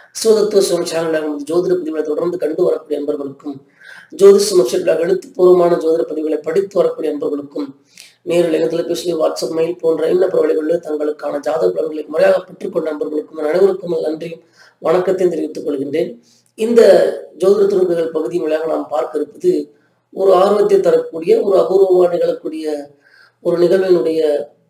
சிவதத்துவ சிவம் சேனலாக நமது ஜோதிட பதிவுகளை தொடர்ந்து கண்டு வரக்கூடிய அன்பர்களுக்கும் ஜோதிஷ நட்சத்திராக எழுத்துப்பூர்வமான ஜோதிட பதிவுகளை படித்து வரக்கூடிய அன்பர்களுக்கும் நேரில் தொலைபேசி வாட்ஸ்அப் மெயில் போன்ற இன்ன வழிகளில் தங்களுக்கான ஜாதக பலன்களை முறையாக பெற்றுக்கொண்ட நண்பர்களுக்கும் என் அனைவருக்கும் நன்றியும் வணக்கத்தையும் தெரிவித்துக் கொள்கின்றேன் இந்த ஜோதிட துணுக்குகள் பகுதி வழியாக நாம் பார்க்க இருப்பது ஒரு ஆர்வத்தை தரக்கூடிய ஒரு அபூர்வமாக நிகழக்கூடிய ஒரு நிகழ்வினுடைய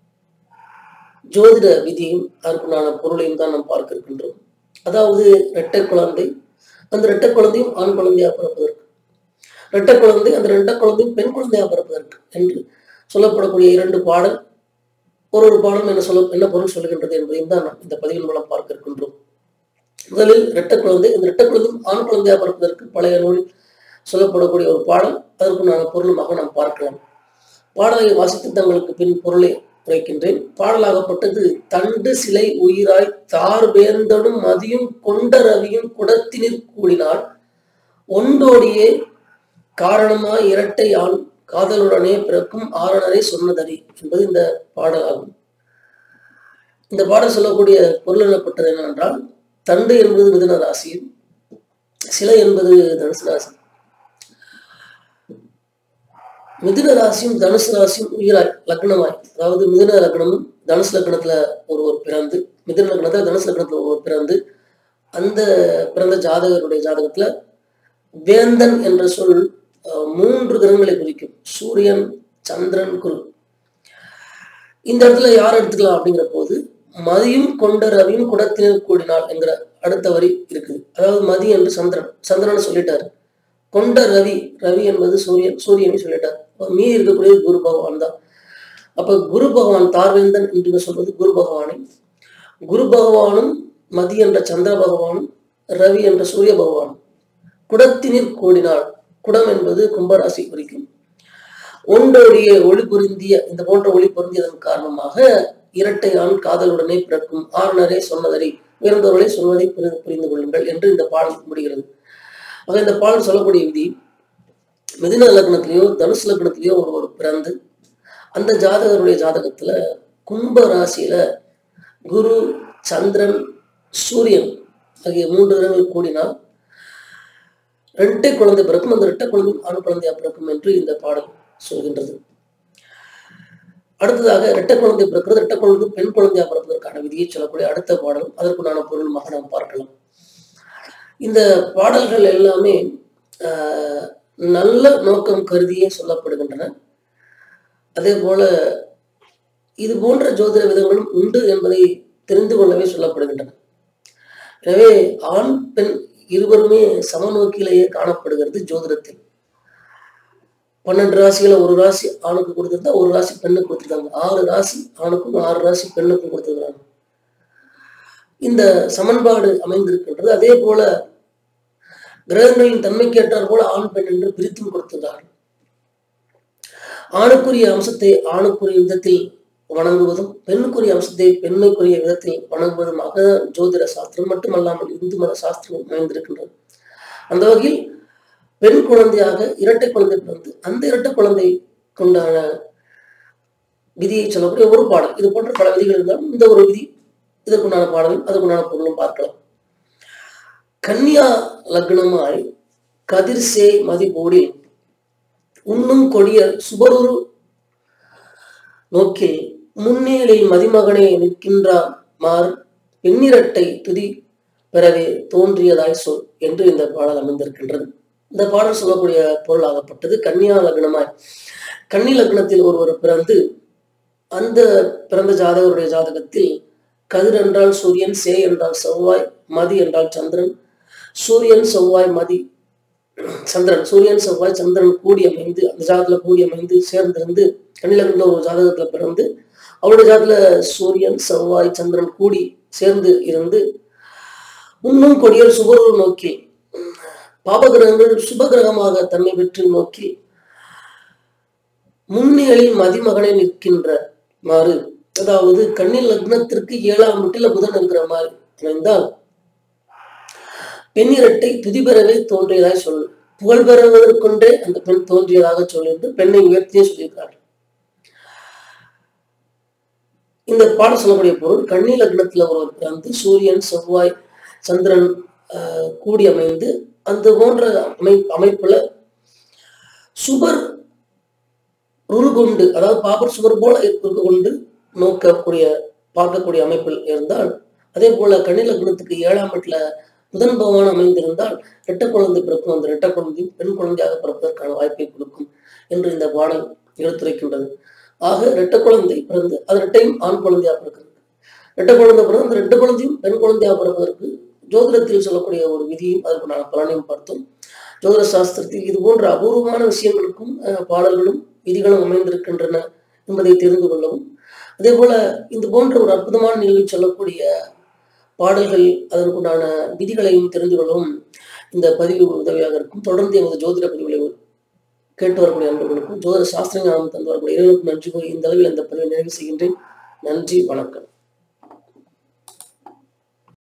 ஜோதிட விதியும் அதற்குண்டான பொருளையும் தான் நாம் பார்க்க இருக்கின்றோம் அதாவது இரட்டை குழந்தை அந்த இரட்டை குழந்தையும் ஆண் குழந்தையா பிறப்பதற்கு இரட்டை குழந்தை அந்த இரட்டை குழந்தையும் பெண் குழந்தையா பிறப்பதற்கு என்று சொல்லப்படக்கூடிய இரண்டு பாடல் ஒரு ஒரு பாடம் என்ன சொல்ல என்ன பொருள் சொல்லுகின்றது என்பதையும் தான் நாம் இந்த பதிவின் மூலம் பார்க்க இருக்கின்றோம் முதலில் இரட்டை குழந்தை இந்த இரட்டை குழந்தையும் ஆண் குழந்தையா பிறப்பதற்கு பழைய நூலில் சொல்லப்படக்கூடிய ஒரு பாடல் அதற்குண்டான பொருளுமாக நாம் பார்க்கலாம் பாடலை வாசித்து தங்களுக்கு பின் பொருளை உரைக்கின்றேன் பாடலாகப்பட்டது தண்டு சிலை உயிராய் தார் வேந்தனும் மதியும் கொண்ட ரவியும் குடத்தினிற் கூடினால் ஒன்றோடியே காரணமாய் இரட்டை ஆண் காதலுடனே பிறக்கும் ஆரணரை சொன்னதறி என்பது இந்த பாடலாகும் இந்த பாடல் சொல்லக்கூடிய பொருள் எனப்பட்டது என்னவென்றால் தண்டு என்பது மிதுன ராசியும் சிலை என்பது தனுசு ராசி மிதுன ராசியும் தனுசு ராசியும் உயிராய் லக்னமாய் அதாவது மிதுன லக்னமும் தனுசு லக்னத்துல ஒருவர் பிறந்து மிதுன லக்னத்துல தனுசு லக்னத்துல ஒருவர் பிறந்து அந்த பிறந்த ஜாதகருடைய ஜாதகத்துல வேந்தன் என்ற சொல் மூன்று கிரகங்களை குறிக்கும் சூரியன் சந்திரன் குரு இந்த இடத்துல யார் எடுத்துக்கலாம் அப்படிங்கிற போது மதியும் கொண்ட ரவியும் குடத்தினர் கூடினாள் என்கிற அடுத்த வரி இருக்குது அதாவது மதி என்று சந்திரன் சந்திரன் சொல்லிட்டாரு கொண்ட ரவி ரவி என்பது சூரியன் சூரியனை சொல்லிட்டார் மீதி இருக்கக்கூடியது குரு பகவான் தான் அப்ப குரு பகவான் தார்வேந்தன் என்று சொல்வது குரு பகவானை குரு பகவானும் மதி என்ற சந்திர பகவானும் ரவி என்ற சூரிய பகவானும் குடத்தினில் கூடினாள் குடம் என்பது கும்பராசி குறிக்கும் ஒன்றோடைய ஒளி பொருந்திய இந்த போன்ற ஒளி பொருந்தியதன் காரணமாக இரட்டை ஆண் காதலுடனே பிறக்கும் ஆறுநரே சொன்னதரை உயர்ந்தவர்களே சொல்வதை புரிந்து கொள்ளுங்கள் என்று இந்த பாடல் முடிகிறது ஆக இந்த பாடல் சொல்லக்கூடிய விதி மிதுன லக்னத்திலேயோ தனுசு லக்னத்திலேயோ ஒருவர் பிறந்து அந்த ஜாதகருடைய ஜாதகத்துல கும்ப ராசியில குரு சந்திரன் சூரியன் ஆகிய மூன்று கிரகங்கள் கூடினால் ரெட்டை குழந்தை பிறக்கும் அந்த ரெட்டை குழந்தை ஆண் குழந்தையா பிறக்கும் என்று இந்த பாடல் சொல்கின்றது அடுத்ததாக இரட்டை குழந்தை பிறக்கிறது இரட்டை குழந்தை பெண் குழந்தையா பிறப்பதற்கான விதியை சொல்லக்கூடிய அடுத்த பாடல் அதற்குண்டான பொருளுமாக நாம் பார்க்கலாம் இந்த பாடல்கள் எல்லாமே நல்ல நோக்கம் கருதியே சொல்லப்படுகின்றன அதே போல இது போன்ற ஜோதிட விதங்களும் உண்டு என்பதை தெரிந்து கொள்ளவே சொல்லப்படுகின்றன எனவே ஆண் பெண் இருவருமே சமநோக்கிலேயே காணப்படுகிறது ஜோதிடத்தில் பன்னெண்டு ராசிகளை ஒரு ராசி ஆணுக்கு கொடுத்திருந்தா ஒரு ராசி பெண்ணுக்கு கொடுத்துருக்காங்க ஆறு ராசி ஆணுக்கும் ஆறு ராசி பெண்ணுக்கும் கொடுத்துருக்காங்க இந்த சமன்பாடு அமைந்திருக்கின்றது அதே போல கிரகங்களின் தன்மைக்கேற்றார் போல ஆண் பெண் என்று பிரித்தும் கொடுத்துள்ளார்கள் ஆணுக்குரிய அம்சத்தை ஆணுக்குரிய விதத்தில் வணங்குவதும் பெண்ணுக்குரிய அம்சத்தை பெண்ணுக்குரிய விதத்தில் வணங்குவதுமாக ஜோதிட சாஸ்திரம் மட்டுமல்லாமல் இந்து மத சாஸ்திரம் அமைந்திருக்கின்றது அந்த வகையில் பெண் குழந்தையாக இரட்டை குழந்தை பிறந்து அந்த இரட்டை குழந்தை கொண்டான விதியை சொல்லக்கூடிய ஒரு பாடல் இது போன்ற பல விதிகள் இருந்தாலும் இந்த ஒரு விதி இதற்குண்டான பாடலும் அதற்குண்டான பொருளும் பார்க்கலாம் கன்னியா லக்னமாய் கதிர்சே மதிபோடில் உண்ணும் கொடியர் சுபருரு நோக்கில் முன்னேலில் மதிமகனே நிற்கின்றார் மார் பெண்ணிரட்டை துதி பெறவே தோன்றியதாய் சொல் என்று இந்த பாடல் அமைந்திருக்கின்றது இந்த பாடல் சொல்லக்கூடிய பொருளாகப்பட்டது கன்னியா லக்னமாய் கன்னி லக்னத்தில் ஒருவர் பிறந்து அந்த பிறந்த ஜாதகருடைய ஜாதகத்தில் கதிர் என்றால் சூரியன் சே என்றால் செவ்வாய் மதி என்றால் சந்திரன் சூரியன் செவ்வாய் மதி சந்திரன் சூரியன் செவ்வாய் சந்திரன் கூடி அமைந்து அந்த ஜாதகத்துல கூடி அமைந்து சேர்ந்திருந்து கன்னிலகத்துல ஒரு ஜாதகத்துல பிறந்து அவருடைய ஜாதகத்துல சூரியன் செவ்வாய் சந்திரன் கூடி சேர்ந்து இருந்து இன்னும் கொடியர் சுபரு நோக்கி பாபகிரகங்கள் சுபகிரகமாக தன்னை பெற்று நோக்கி முன்னிகளில் மதிமகனை நிற்கின்ற மாறு அதாவது கண்ணில் லக்னத்திற்கு ஏழாம் வீட்டில புதன் இருக்கிற மாதிரி அமைந்தால் பெண்ணிரட்டை துதி பெறவே தோன்றியதாய் சொல் புகழ் பெறுவதற்கொண்டே அந்த பெண் தோன்றியதாக சொல் என்று பெண்ணை உயர்த்தியே சொல்லியிருக்கார் இந்த பாடம் சொல்லக்கூடிய பொருள் கன்னி லக்னத்துல ஒருவர் பிறந்து சூரியன் செவ்வாய் சந்திரன் ஆஹ், கூடி அமைந்து அந்த போன்ற அமை அமைப்புல சுபர் ருரு கொண்டு அதாவது பாபர் சுவர் போல இருக்க கொண்டு நோக்கக்கூடிய பார்க்கக்கூடிய அமைப்பில் இருந்தால் அதே போல கன்னி லக்னத்துக்கு ஏழாம் இடத்துல புதன் பகவான் அமைந்திருந்தால் இரட்டை குழந்தை பிறக்கும் அந்த இரட்டை குழந்தையும் பெண் குழந்தையாக பிறப்பதற்கான வாய்ப்பை கொடுக்கும் என்று இந்த பாடல் எடுத்துரைக்கின்றது ஆக இரட்டை குழந்தை பிறந்து அது இரட்டையும் ஆண் குழந்தையாக பிறக்கிறது இரட்டை குழந்தை பிறந்து அந்த இரட்டை குழந்தையும் பெண் குழந்தையாக பிறப்பதற்கு ஜோதிடத்தில் சொல்லக்கூடிய ஒரு விதியும் அதற்குண்டான பலனையும் பார்த்தோம் ஜோதிட சாஸ்திரத்தில் இது போன்ற அபூர்வமான விஷயங்களுக்கும் அஹ், பாடல்களும் விதிகளும் அமைந்திருக்கின்றன என்பதை தெரிந்து கொள்ளவும் அதே போல இது போன்ற ஒரு அற்புதமான நிகழ்வை சொல்லக்கூடிய பாடல்கள் அதற்குண்டான விதிகளையும் தெரிந்து கொள்ளவும் இந்த பதிவு உதவியாக இருக்கும் தொடர்ந்து எமது ஜோதிட பதிவுகளை கேட்டு வரக்கூடிய நண்பர்களுக்கும் ஜோதிட சாஸ்திரங்கள் தந்து வரக்கூடிய இறைவனுக்கும் நன்றி கூறி இந்த அளவில் இந்த பதிவை நிறைவு செய்கின்றேன் நன்றி வணக்கம்